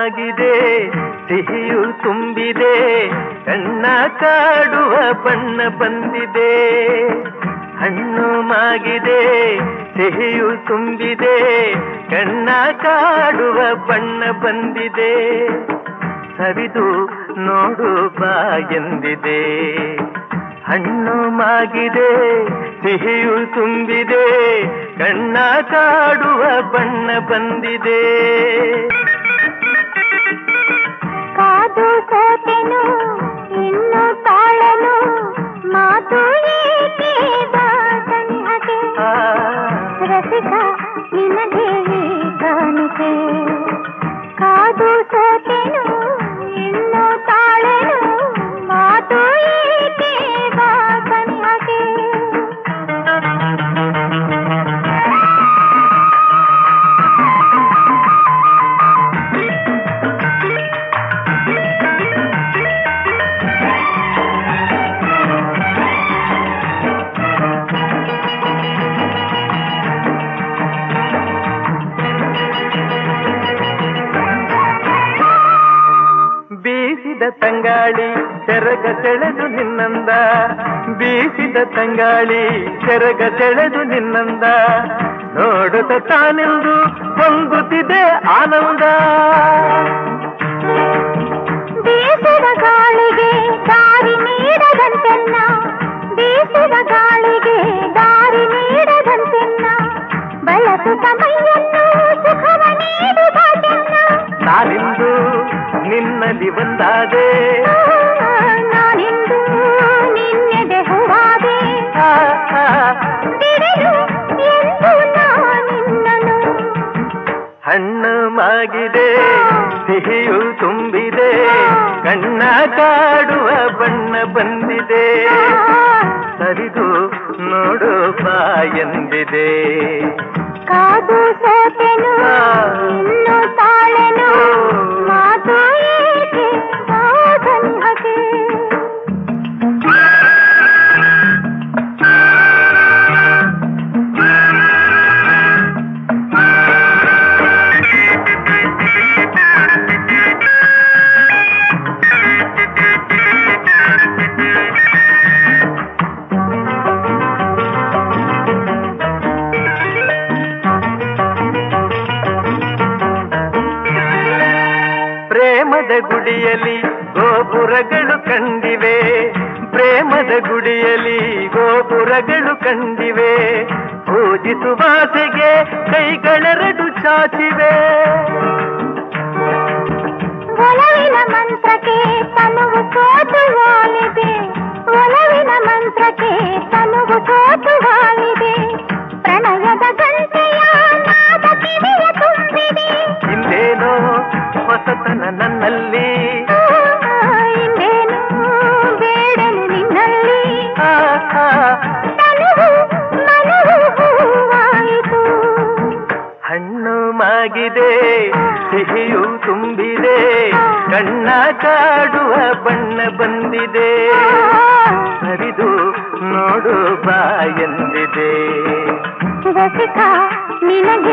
ಮಾಗಿದೆ ಸಿಹಿಯು ತುಂಬಿದೆ ಕಣ್ಣ ಕಾಡುವ ಬಣ್ಣ ಬಂದಿದೆ ಹಣ್ಣು ಮಾಗಿದೆ ಸಿಹಿಯು ತುಂಬಿದೆ ಕಣ್ಣ ಕಾಡುವ ಬಣ್ಣ ಬಂದಿದೆ ಸವಿದು ನೋಡು ಬಾ ಎಂದಿದೆ ಹಣ್ಣು ಮಾಗಿದೆ ಸಿಹಿಯು ತುಂಬಿದೆ ಕಣ್ಣ ಕಾಡುವ ಬಣ್ಣ ಬಂದಿದೆ ಕಾದು ಸೋತೆನು ಇನ್ನು ತಾಳನು ಮಾತು ಏಕೆ ಬಾ ಸನಿಹಕ್ಕೆ ಆ, ರಸಿಕ ನಿನಗೆ ಈ ಕಾಣಿಕೆ ಕಾದು ಸೋತೆನು ಇನ್ನು ತಾಳನು ಮಾತು ಏಕೆ ಬಾ ಸನಿಹಕ್ಕೆ ಬೀಸಿದ ತಂಗಾಳಿ ಸೆರಗ ಸೆಳೆದು ನಿನ್ನಂದ ಬೀಸಿದ ತಂಗಾಳಿ ಸೆರಗ ಸೆಳೆದು ನಿನ್ನಂದ ನೋಡುತ್ತ ತಾನೆಂದು ಹೊಂಗುತ್ತಿದೆ ಆನಂದ ಬೀಸುವ ಗಾಳಿಗೆ ದಾರಿ ನೀಡದಂತೆನ್ನ ಬೀಸುವ ಗಾಳಿಗೆ ದಾರಿ ನೀಡದಂತೆನ್ನ ಬಳಸು ಸಮಯನ್ನು ಸುಖವ ನೀಡುವ ಚೆನ್ನ ನಾನಿಂದು ನಿನ್ನಲ್ಲಿ ಒಂದಾದೆ ನಾನಿಂದು ನಿನ್ನೆದೆ ಹೂವಾದೆ ಆ, ಆ, ಬಿಡಲು ಎಂದು ನಾನಿನ್ನನು ಹಣ್ಣು ಮಾಗಿದೆ ಸಿಹಿಯು ತುಂಬಿದೆ ಕಣ್ಣ ಕಾಡುವ ಬಣ್ಣ ಬಂದಿದೆ ಸರಿದು ನೋಡು ಬಾ ಎಂದಿದೆ ಕಾದು ಸೋತೆನು ಇನ್ನು ತಾಳೆನು ಮಾತು ಏಕೆ ಬಾಧನ್ಹಗೆ ಪ್ರೇಮದ ಗುಡಿಯಲ್ಲಿ ಗೋಪುರಗಳು ಕಂಡಿವೆ ಪ್ರೇಮದ ಗುಡಿಯಲ್ಲಿ ಗೋಪುರಗಳು ಕಂಡಿವೆ ಪೂಜಿಸುವಾಸೆಗೆ ಕೈಗಳೆರಡು ಚಾಚಿವೆ ಒಲವಿನ ಮಂತ್ರಕ್ಕೆ ತನುವು ಸೋತು ವಾಲಿದೆ ಒಲವಿನ ಮಂತ್ರಕ್ಕೆ ತನುವು ಸೋತು ವಾಲಿದೆ ಪ್ರಣಯದ ಗಂಟೆಯ ನಾದ ಕಿವಿಯ ತುಂಬಿದೆ ಹಿಂದೇನೋ ಹೊಸತನ ನನ್ನಲ್ಲಿ ಇನ್ನೇನು ಬೇಡನು ನಿನ್ನಲ್ಲಿ ಆ, ಆ, ತನುವು ಮನವು ಹೂವಾಯಿತು ಹಣ್ಣು ಮಾಗಿದೆ ಸಿಹಿಯು ತುಂಬಿದೆ ಕಣ್ಣ ಕಾಡುವ ಬಣ್ಣ ಬಂದಿದೆ ಹರಿದು ನೋಡು ಬಾ ಎಂದಿದೆ ರಸಿಕ ನಿನಗೆ